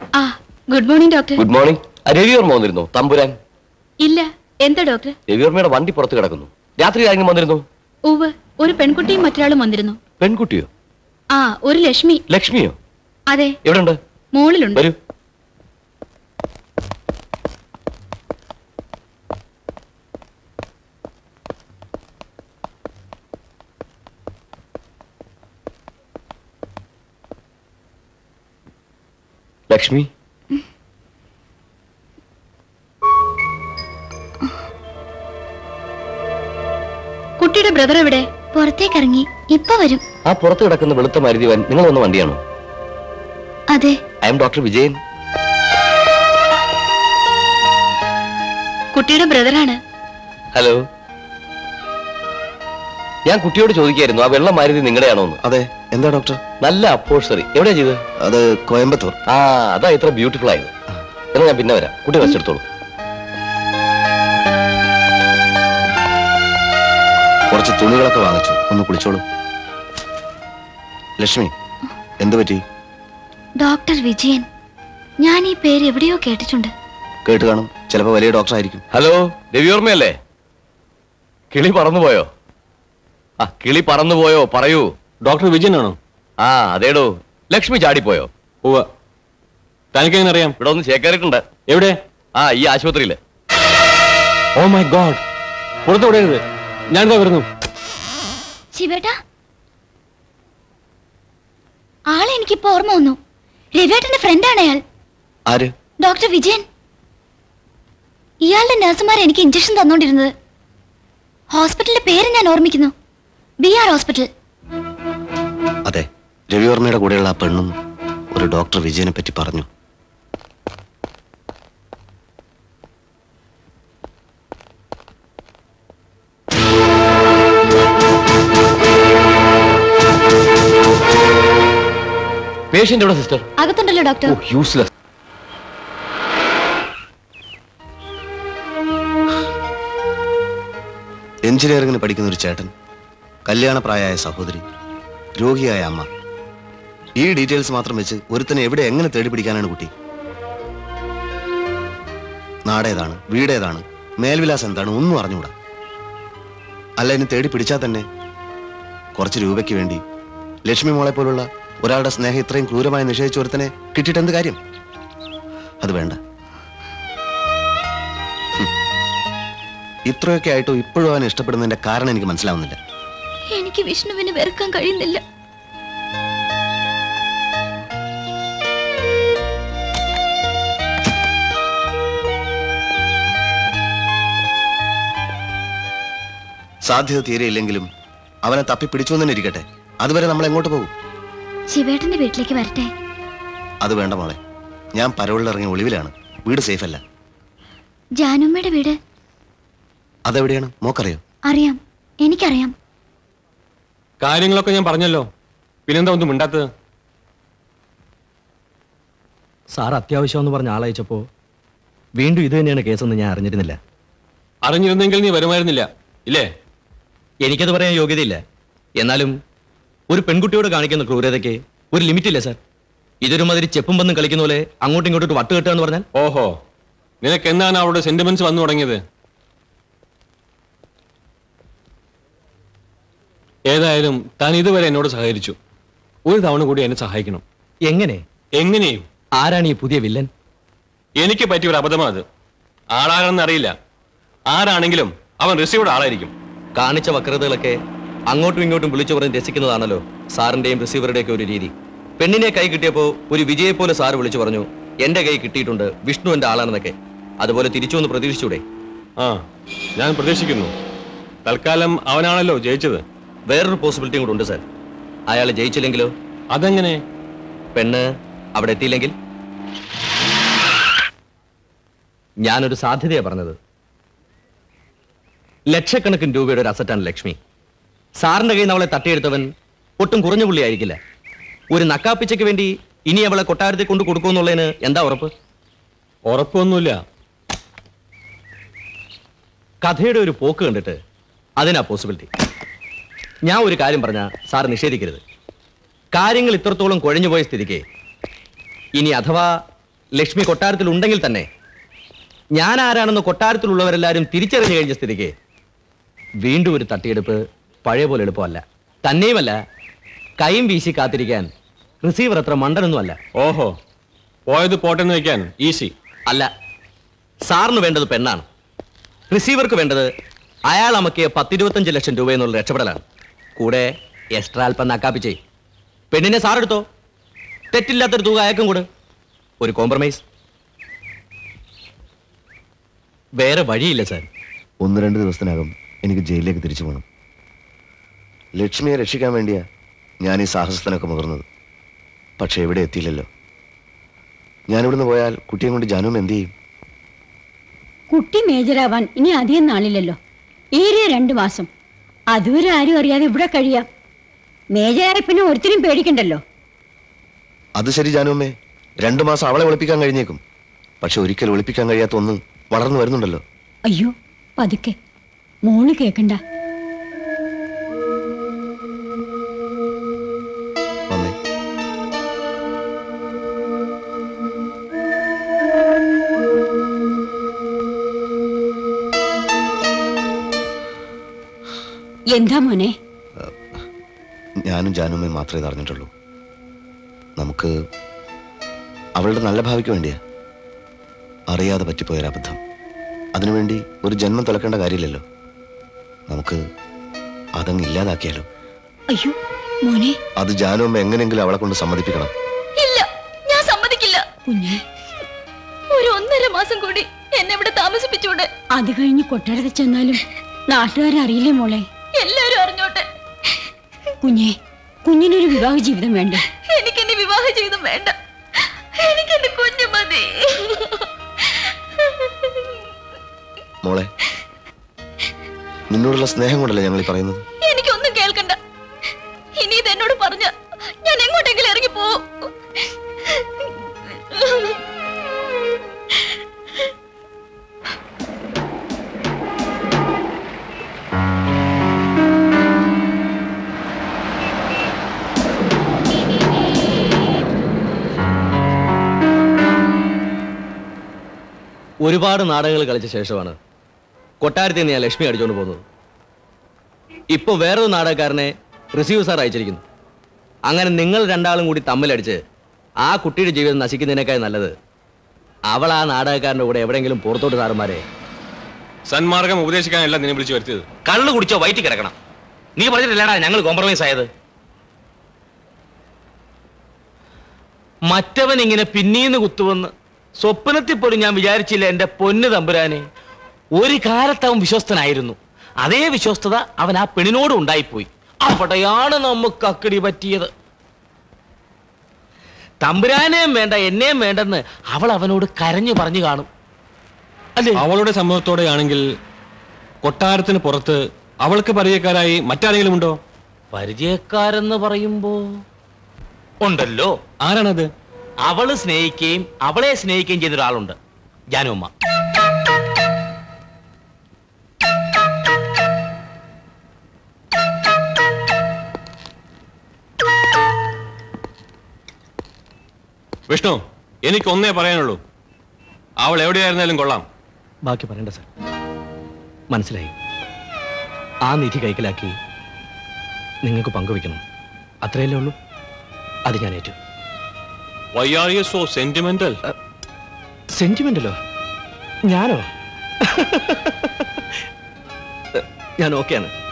ആ good morning doctor good morning Ravi Varma വന്നിരുന്നു തമ്പുരാൻ ഇല്ല എന്താ ഡോക്ടർ രവിവർമ്മയുടെ വണ്ടി പുറത്ത് കിടക്കുന്നു രാത്രി ആരെങ്കിലും വന്നിരുന്നു ഉവ് ഒരു പെൺകുട്ടിയും മറ്റൊരാളും വന്നിരുന്നു പെൺകുട്ടിയോ ആ ഒരു ലക്ഷ്മി ലക്ഷ്മിയോ അതെ എവിടെയുണ്ട് മോളിലുണ്ട് വരൂ ലക്ഷ്മി കുട്ടിയുടെ ബ്രദർ എവിടെ പുറത്തേക്ക് ഇറങ്ങി ഇപ്പൊ വരും ആ പുറത്ത് കിടക്കുന്ന വെളുത്ത മരുതിവൻ നിങ്ങൾ വന്ന വണ്ടിയാണോ അതെ ഐ എം ഡോക്ടർ വിജയൻ കുട്ടിയുടെ ബ്രദറാണ് ഹലോ ഞാൻ കുട്ടിയോട് ചോദിക്കായിരുന്നു ആ വെള്ള മരുതി നിങ്ങളുടെയാണോ എന്ന് അതെ എന്താ ഡോക്ടർ നല്ല അപ്പോഴ്സറി എവിടെയാ ചെയ്തത് അത് കോയമ്പത്തൂർ ആ അതാ ഇത്ര ബ്യൂട്ടിഫുൾ ആയത് എന്നാ ഞാൻ പിന്നെ വരാം കുട്ടി റെസ്റ്റ് എടുത്തോളൂ കുറച്ച് തുണികളൊക്കെ വാങ്ങിച്ചു ഒന്ന് കുളിച്ചോളൂ ലക്ഷ്മി എന്തു പറ്റി ഡോക്ടർ വിജയൻ ഞാൻ ഈ പേര് എവിടെയോ കേട്ടിട്ടുണ്ട് കേട്ട് കാണും ചിലപ്പോ വലിയ ഡോക്ടർ ആയിരിക്കും ഹലോ രവിയോർമ്മയല്ലേ കിളി പറന്നുപോയോ ആ കിളി പറന്നുപോയോ പറയൂ ഡോക്ടർ വിജയനാണോ ആ അതേടോ ലക്ഷ്മി ചാടിപ്പോയോ ഉവ്വ തനിക്ക് എങ്ങനെ അറിയാം ഇവിടെ ഒന്ന് ചേക്കേറിയിട്ടുണ്ട് എവിടെ ആ ഈ ആശുപത്രിയില് ഓ മൈ ഗോഡ് പുറത്തു വിടരുത് ഞാനിതാ വരുന്നു ശിവേട്ടാ ആളെ എനിക്കിപ്പോ ഓർമ്മ വന്നു രവിയേട്ടന്റെ ഫ്രണ്ടാണ് അയാൾ ആര് ഡോക്ടർ വിജയൻ ഇയാളുടെ നഴ്സുമാർ എനിക്ക് ഇഞ്ചക്ഷൻ തന്നോണ്ടിരുന്നത് ഹോസ്പിറ്റലിന്റെ പേര് ഞാൻ ഓർമ്മിക്കുന്നു ബി ആർ ഹോസ്പിറ്റൽ അതെ രവിവർമ്മയുടെ കൂടെയുള്ള ആ പെണ്ണും ഒരു ഡോക്ടർ വിജയനെ പറ്റി പറഞ്ഞു പേഷ്യന്റ് എവിടെ സിസ്റ്റർ അകത്തുണ്ടല്ലോ ഡോക്ടർ യൂസ്ലെസ് എഞ്ചിനീയറിംഗിന് പഠിക്കുന്ന ഒരു ചേട്ടൻ കല്യാണപ്രായമായ സഹോദരി രോഗിയായ അമ്മ ഈ ഡീറ്റെയിൽസ് മാത്രം വെച്ച് ഒരുത്തനെ എവിടെ എങ്ങനെ തേടി പിടിക്കാനാണ് കുട്ടി നാടേതാണ് വീടേതാണ് മേൽവിലാസം എന്താണ് ഒന്നും അറിഞ്ഞുകൂടാ അല്ല ഇനി തേടി പിടിച്ചാൽ തന്നെ കുറച്ച് രൂപയ്ക്ക് വേണ്ടി ലക്ഷ്മി മോളെ പോലുള്ള ഒരാളുടെ സ്നേഹം ഇത്രയും ക്രൂരമായി നിഷേധിച്ച ഒരുത്തനെ കിട്ടിയിട്ട് എന്ത് കാര്യം അത് വേണ്ട ഹും. ഇത്രയൊക്കെ ആയിട്ടും ഇപ്പോഴും അവൻ ഇഷ്ടപ്പെടുന്നതിന്റെ കാരണം എനിക്ക് മനസ്സിലാവുന്നില്ല എനിക്ക് വിഷ്ണുവിനെ വെറുക്കാൻ കഴിയുന്നില്ല സാധ്യത തീരെ ഇല്ലെങ്കിലും അവനെ തപ്പി പിടിച്ചു തന്നെ ഇരിക്കട്ടെ അതുവരെ നമ്മൾ എങ്ങോട്ട് പോകും ശിവേട്ടന്റെ വീട്ടിലേക്ക് വരട്ടെ അത് വേണ്ട മോളെ ഞാൻ പരോളിൽ ഇറങ്ങിയ ഒളിവിലാണ് വീട് സേഫ് അല്ല ജാനുമ്മയുടെ വീട് അതെവിടെയാണ് മോക്കറിയോ അറിയാം എനിക്കറിയാം കാര്യങ്ങളൊക്കെ ഞാൻ പറഞ്ഞല്ലോ പിന്നെന്താ ഒന്നും മിണ്ടാത്തത് സാർ അത്യാവശ്യം എന്ന് പറഞ്ഞ ആളയച്ചപ്പോ വീണ്ടും ഇത് തന്നെയാണ് കേസെന്ന് ഞാൻ അറിഞ്ഞിരുന്നില്ല അറിഞ്ഞിരുന്നെങ്കിൽ നീ വരുമായിരുന്നില്ല ഇല്ലേ എനിക്കത് പറയാൻ യോഗ്യതയില്ല എന്നാലും ഒരു പെൺകുട്ടിയോട് കാണിക്കുന്ന ക്രൂരതയ്ക്ക് ഒരു ലിമിറ്റ് ഇല്ല സാർ ഇതൊരു മാതിരി ചെപ്പും പന്നും കളിക്കുന്ന പോലെ അങ്ങോട്ടും ഇങ്ങോട്ടും വട്ട് കെട്ടുക എന്ന് പറഞ്ഞാൽ ഓഹോ നിനക്ക് എന്നാണ് അവളുടെ സെന്റിമെന്റ്സ് വന്നു തുടങ്ങിയത് ഏതായാലും താൻ ഇതുവരെ എന്നോട് സഹകരിച്ചു ഒരു തവണ കൂടി എന്നെ സഹായിക്കണം എങ്ങനെ എങ്ങനെയും ആരാണ് ഈ പുതിയ വില്ലൻ എനിക്ക് പറ്റിയ ഒരു അബദ്ധമാ അത് ആളാകണമെന്ന് അറിയില്ല ആരാണെങ്കിലും അവൻ റിസീവ്ഡ് ആളായിരിക്കും കാണിച്ച വക്രതകളൊക്കെ അങ്ങോട്ടും ഇങ്ങോട്ടും വിളിച്ചു പറഞ്ഞ് രസിക്കുന്നതാണല്ലോ സാറിന്റെയും റിസീവറുടെയൊക്കെ ഒരു രീതി പെണ്ണിനെ കൈ കിട്ടിയപ്പോ ഒരു വിജയെ പോലെ സാറ് വിളിച്ചു പറഞ്ഞു എന്റെ കൈ കിട്ടിയിട്ടുണ്ട് വിഷ്ണു എന്റെ ആളാണെന്നൊക്കെ അതുപോലെ തിരിച്ചു ഒന്ന് പ്രതീക്ഷിച്ചൂടെ ആ ഞാൻ പ്രതീക്ഷിക്കുന്നു തൽക്കാലം അവനാണല്ലോ ജയിച്ചത് വേറൊരു പോസിബിലിറ്റിയും കൂടെ ഉണ്ട് സാർ അയാൾ ജയിച്ചില്ലെങ്കിലോ അതെങ്ങനെ പെണ്ണ് അവിടെ എത്തിയില്ലെങ്കിൽ ഞാനൊരു സാധ്യതയാ പറഞ്ഞത് ലക്ഷക്കണക്കിന് രൂപയുടെ ഒരു അസറ്റാണ് ലക്ഷ്മി സാറിന്റെ കയ്യിൽ നിന്ന് അവളെ തട്ടിയെടുത്തവൻ ഒട്ടും കുറഞ്ഞ പുള്ളിയായിരിക്കില്ല ഒരു നക്കാപ്പിച്ചയ്ക്ക് വേണ്ടി ഇനി അവളെ കൊട്ടാരത്തിൽ കൊണ്ട് കൊടുക്കുമെന്നുള്ളതിന് എന്താ ഉറപ്പ് ഉറപ്പൊന്നുമില്ല കഥയുടെ ഒരു പോക്ക് കണ്ടിട്ട് അതിനാ പോസിബിലിറ്റി ഞാൻ ഒരു കാര്യം പറഞ്ഞ സാർ നിഷേധിക്കരുത് കാര്യങ്ങൾ ഇത്രത്തോളം കുഴഞ്ഞുപോയ സ്ഥിതിക്ക് ഇനി അഥവാ ലക്ഷ്മി കൊട്ടാരത്തിൽ ഉണ്ടെങ്കിൽ തന്നെ ഞാൻ ആരാണെന്ന് കൊട്ടാരത്തിലുള്ളവരെല്ലാരും തിരിച്ചറിഞ്ഞു കഴിഞ്ഞ സ്ഥിതിക്ക് വീണ്ടും ഒരു തട്ടിയെടുപ്പ് പഴയ പോലെ എളുപ്പമല്ല തന്നെയുമല്ല കൈയും വീശി കാത്തിരിക്കാൻ റിസീവർ അത്ര മണ്ടനൊന്നുമല്ല ഓഹോ പോയത് പോട്ടെന്ന് വെക്കാൻ ഈസി അല്ല സാറിന് വേണ്ടത് പെണ്ണാണ് റിസീവർക്ക് വേണ്ടത് അയാൾ അമക്കിയ പത്തിരുപത്തഞ്ച് ലക്ഷം രൂപ എന്നുള്ള രക്ഷപ്പെടലാണ് കൂടെ എക്സ്ട്രാ അല്പം നക്കാപ്പിച്ചേ പെണ്ണിനെ സാറെടുത്തോ തെറ്റില്ലാത്തൊരു തുക അയക്കും കൂടെ ഒരു കോംപ്രമൈസ് വേറെ വഴിയില്ല സാർ ഒന്ന് രണ്ട് ദിവസത്തിനകം എനിക്ക് ജയിലിലേക്ക് തിരിച്ചു പോകണം ലക്ഷ്മിയെ രക്ഷിക്കാൻ വേണ്ടിയാ ഞാൻ ഈ സാഹസത്തിനൊക്കെ മുതിർന്നത് പക്ഷെ എവിടെ എത്തിയില്ലല്ലോ ഞാനിവിടുന്ന് പോയാൽ കുട്ടിയെ കൊണ്ട് ജാനും എന്ത് ചെയ്യും കുട്ടി മേജറാവാൻ ഇനി അധികം നാളില്ലല്ലോ ഏറിയ രണ്ടു മാസം അതുവരെ ആരും അറിയാതെ ഇവിടെ കഴിയാം മേജറായി പിന്നെ ഒരുത്തിനും പേടിക്കണ്ടല്ലോ അത് ശരി ജാനുമ്മേ രണ്ടു മാസം അവളെ ഒളിപ്പിക്കാൻ കഴിഞ്ഞേക്കും പക്ഷെ ഒരിക്കലും ഒളിപ്പിക്കാൻ കഴിയാത്ത ഒന്ന് വളർന്നു വരുന്നുണ്ടല്ലോ അയ്യോ പതുക്കെ മോള് കേക്കണ്ട വന്നേ എന്താ മോനെ ഞാനും ജാനുമ്മയും മാത്രമേ ഇത് അറിഞ്ഞിട്ടുള്ളൂ നമുക്ക് അവളുടെ നല്ല ഭാവിക്ക് വേണ്ടിയാ അറിയാതെ പറ്റിപ്പോയൊരു അബദ്ധം അതിനുവേണ്ടി ഒരു ജന്മം തുലക്കേണ്ട കാര്യമില്ലല്ലോ നമുക്ക് അതങ്ങ് ഇല്ലാതാക്കിയാലോ അയ്യോ മോനെ അത് ജാനുമ്മ എങ്ങനെയെങ്കിലും അവളെ കൊണ്ട് സമ്മതിപ്പിക്കണം ഇല്ല ഞാൻ സമ്മതിക്കില്ല കുഞ്ഞെ ഒരു ഒന്നര മാസം കൂടി എന്നെ ഇവിടെ താമസിപ്പിച്ചൂടെ അത് കഴിഞ്ഞ് കൊട്ടാരത്തിൽ ചെന്നാലും നാട്ടുകാരറിയില്ലേ മോളെ എല്ലാരും അറിഞ്ഞോട്ടെ കുഞ്ഞെ കുഞ്ഞിനൊരു വിവാഹ ജീവിതം വേണ്ടേ എനിക്ക് ഇനി വിവാഹ ജീവിതം വേണ്ട എനിക്ക് എന്റെ കുഞ്ഞു മതി മോളെ നിന്നോടുള്ള സ്നേഹം കൊണ്ടല്ലേ ഞങ്ങൾ ഈ പറയുന്നത് എനിക്കൊന്നും കേൾക്കണ്ട ഇനി ഇത് എന്നോട് പറഞ്ഞ ഞാൻ എങ്ങോട്ടെങ്കിലും ഇറങ്ങി പോവും ഒരുപാട് നാടകങ്ങൾ കളിച്ച ശേഷമാണ് കൊട്ടാരത്തിൽ നിന്ന് ഞാൻ ലക്ഷ്മി അടിച്ചുകൊണ്ട് പോകുന്നത് ഇപ്പോൾ വേറൊരു നാടകക്കാരനെ റിസീവ് സാർ അയച്ചിരിക്കുന്നു അങ്ങനെ നിങ്ങൾ രണ്ടാളും കൂടി തമ്മിലടിച്ച് ആ കുട്ടിയുടെ ജീവിതം നശിക്കുന്നതിനേക്കാൾ നല്ലത് അവൾ ആ നാടകക്കാരൻ്റെ കൂടെ എവിടെയെങ്കിലും പുറത്തോട്ട് സാറുമാരെ സന്മാർഗം ഉപദേശിക്കാനല്ല നിന്നെ വിളിച്ചു വരുത്തിയത് കള്ളു കുടിച്ചോ വയറ്റി കിടക്കണം നീ പറഞ്ഞിട്ടില്ലടാ ഞങ്ങൾ കോംപ്രമൈസ് ആയത് മറ്റവൻ ഇങ്ങനെ പിന്നീന്ന് കുത്തുവന്ന് സ്വപ്നത്തിൽ പോലും ഞാൻ വിചാരിച്ചില്ല എന്റെ പൊന്ന് തമ്പുരാനെ ഒരു കാലത്ത് അവൻ വിശ്വസ്തനായിരുന്നു അതേ വിശ്വസ്തത അവൻ ആ പെണ്ണിനോട് ഉണ്ടായിപ്പോയി അവിടെയാണ് നമുക്ക് അക്കടി പറ്റിയത് തമ്പുരാനെയും വേണ്ട എന്നെയും വേണ്ടെന്ന് അവൾ അവനോട് കരഞ്ഞു പറഞ്ഞു കാണും അല്ലേ അവളുടെ സമ്മതത്തോടെയാണെങ്കിൽ കൊട്ടാരത്തിന് പുറത്ത് അവൾക്ക് പരിചയക്കാരായി മറ്റാരെങ്കിലും ഉണ്ടോ പരിചയക്കാരെന്ന് പറയുമ്പോ ഉണ്ടല്ലോ ആരാണത് അവള് സ്നേഹിക്കുകയും അവളെ സ്നേഹിക്കുകയും ചെയ്ത ഒരാളുണ്ട് ജാനുമ്മ വിഷ്ണു എനിക്ക് ഒന്നേ പറയാനുള്ളൂ അവൾ എവിടെയായിരുന്നാലും കൊള്ളാം ബാക്കി പറയണ്ട സാർ മനസ്സിലായി ആ നിധി കൈക്കലാക്കി നിങ്ങൾക്ക് പങ്കുവെക്കണം അത്രയല്ലേ ഉള്ളൂ അത് ഞാൻ ഏറ്റു why are you so sentimental സെന്റിമെന്റലോ ഞാനോ ഞാൻ ഓക്കെയാണ്